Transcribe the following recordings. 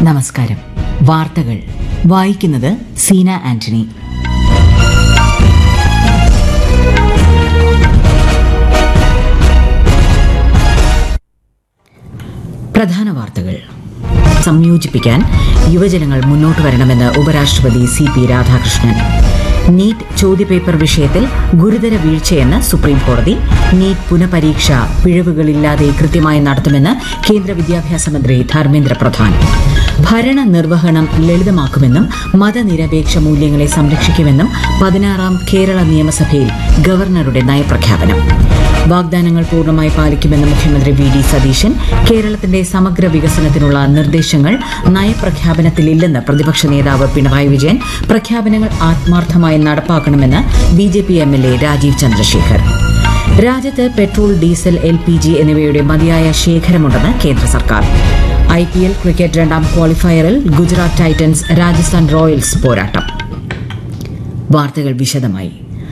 നമസ്കാരം വാർത്തകൾ വായിക്കുന്നത് സീന ആന്റണി പ്രധാന വാർത്തകൾ സംയോജിപ്പിക്കാൻ യുവജനങ്ങൾ മുന്നോട്ട് വരണമെന്ന് ഉപരാഷ്ട്രപതി സി പി രാധാകൃഷ്ണൻ നീറ്റ് ചോദ്യപേപ്പർ വിഷയത്തിൽ ഗുരുതര വീഴ്ചയെന്ന് സുപ്രീം കോടതി നീറ്റ് പുനഃപരീക്ഷ പിഴവുകളില്ലാതെ കൃത്യമായി നടത്തുമെന്ന് കേന്ദ്ര വിദ്യാഭ്യാസ മന്ത്രി ധർമ്മേന്ദ്ര പ്രധാൻ ഭരണ നിർവഹണം ലളിതമാക്കുമെന്നും മതനിരപേക്ഷ മൂല്യങ്ങളെ സംരക്ഷിക്കുമെന്നും പതിനാറാം കേരള നിയമസഭയിൽ ഗവർണറുടെ നയപ്രഖ്യാപനം വാഗ്ദാനങ്ങൾ പൂർണ്ണമായി പാലിക്കുമെന്ന് മുഖ്യമന്ത്രി വി ഡി സതീശൻ കേരളത്തിന്റെ സമഗ്ര വികസനത്തിനുള്ള നിർദ്ദേശങ്ങൾ നയപ്രഖ്യാപനത്തിലില്ലെന്ന് പ്രതിപക്ഷ നേതാവ് പിണറായി വിജയൻ പ്രഖ്യാപനങ്ങൾ ആത്മാർത്ഥമായി നടപ്പാക്കണമെന്ന് B J P M L A Rajeev Chandrasekhar രാജ്യത്ത് petrol diesel L P G എന്നിവയുടെ മതിയായ ശേഖരമുണ്ടെന്ന് കേന്ദ്ര സർക്കാർ ഐ പി എൽ ക്രിക്കറ്റ് രണ്ടാം ക്വാളിഫയറിൽ ഗുജറാത്ത് ടൈറ്റൻസ് രാജസ്ഥാൻ റോയൽസ് പോരാട്ടം വാർത്തകൾ വിശദമായി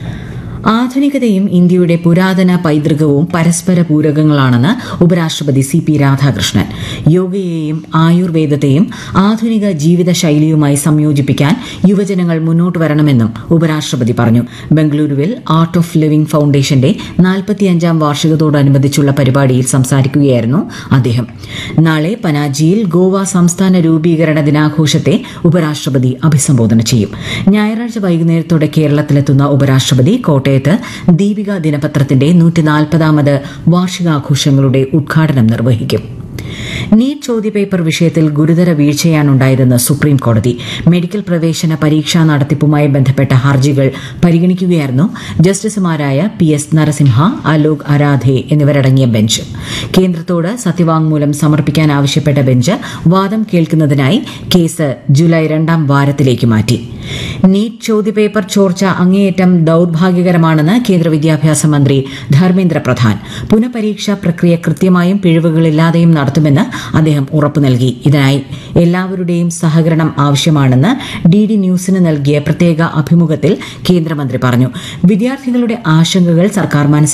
ആധുനികതയും ഇന്ത്യയുടെ പുരാതന പൈതൃകവും പരസ്പര പൂരകങ്ങളാണെന്ന് ഉപരാഷ്ട്രപതി സി പി രാധാകൃഷ്ണൻ യോഗയെയും ആയുർവേദത്തെയും ആധുനിക ജീവിതശൈലിയുമായി സംയോജിപ്പിക്കാൻ യുവജനങ്ങൾ മുന്നോട്ട് വരണമെന്നും ഉപരാഷ്ട്രപതി പറഞ്ഞു ബംഗളൂരുവിൽ ആർട്ട് ഓഫ് ലിവിംഗ് ഫൌണ്ടേഷന്റെ നാൽപ്പത്തിയഞ്ചാം വാർഷികത്തോടനുബന്ധിച്ചുള്ള പരിപാടിയിൽ സംസാരിക്കുകയായിരുന്നു അദ്ദേഹം നാളെ പനാജിയിൽ ഗോവ സംസ്ഥാന രൂപീകരണ ദിനാഘോഷത്തെ ഉപരാഷ്ട്രപതി അഭിസംബോധന ചെയ്യും ഞായറാഴ്ച വൈകുന്നേരത്തോടെ കേരളത്തിലെത്തുന്ന ഉപരാഷ്ട്രപതി കോട്ടയത്ത് ദീപിക ദിനപത്രത്തിന്റെ നൂറ്റി നാൽപ്പതാമത് വാർഷികാഘോഷങ്ങളുടെ ഉദ്ഘാടനം നിർവഹിക്കും നീറ്റ് ചോദ്യപേപ്പർ വിഷയത്തിൽ ഗുരുതര വീഴ്ചയാണുണ്ടായതെന്ന് സുപ്രീം കോടതി മെഡിക്കൽ പ്രവേശന പരീക്ഷാ നടത്തിപ്പുമായി ബന്ധപ്പെട്ട ഹർജികൾ പരിഗണിക്കുകയായിരുന്നു ജസ്റ്റിസുമാരായ പി എസ് നരസിംഹ അലോക് അരാധെ എന്നിവരടങ്ങിയ ബെഞ്ച് കേന്ദ്രത്തോട് സത്യവാങ്മൂലം സമർപ്പിക്കാൻ ആവശ്യപ്പെട്ട ബെഞ്ച് വാദം കേൾക്കുന്നതിനായി കേസ് ജൂലൈ രണ്ടാം വാരത്തിലേക്ക് മാറ്റി നീറ്റ് ചോദ്യപേപ്പർ ചോർച്ച അങ്ങേയറ്റം ദൌർഭാഗ്യകരമാണെന്ന് കേന്ദ്ര വിദ്യാഭ്യാസ മന്ത്രി ധർമ്മേന്ദ്ര പ്രധാൻ പുനഃപരീക്ഷാ പ്രക്രിയ കൃത്യമായും പിഴവുകളില്ലാതെയും നടത്തുമെന്ന് അദ്ദേഹം ഉറപ്പു നൽകി ഇതിനായി എല്ലാവരുടെയും സഹകരണം ആവശ്യമാണെന്ന് ഡി ഡി ന്യൂസിന് നൽകിയ പ്രത്യേക അഭിമുഖത്തിൽ കേന്ദ്രമന്ത്രി പറഞ്ഞു വിദ്യാർത്ഥികളുടെ ആശങ്കകൾ സർക്കാർ മനസ്സിൽ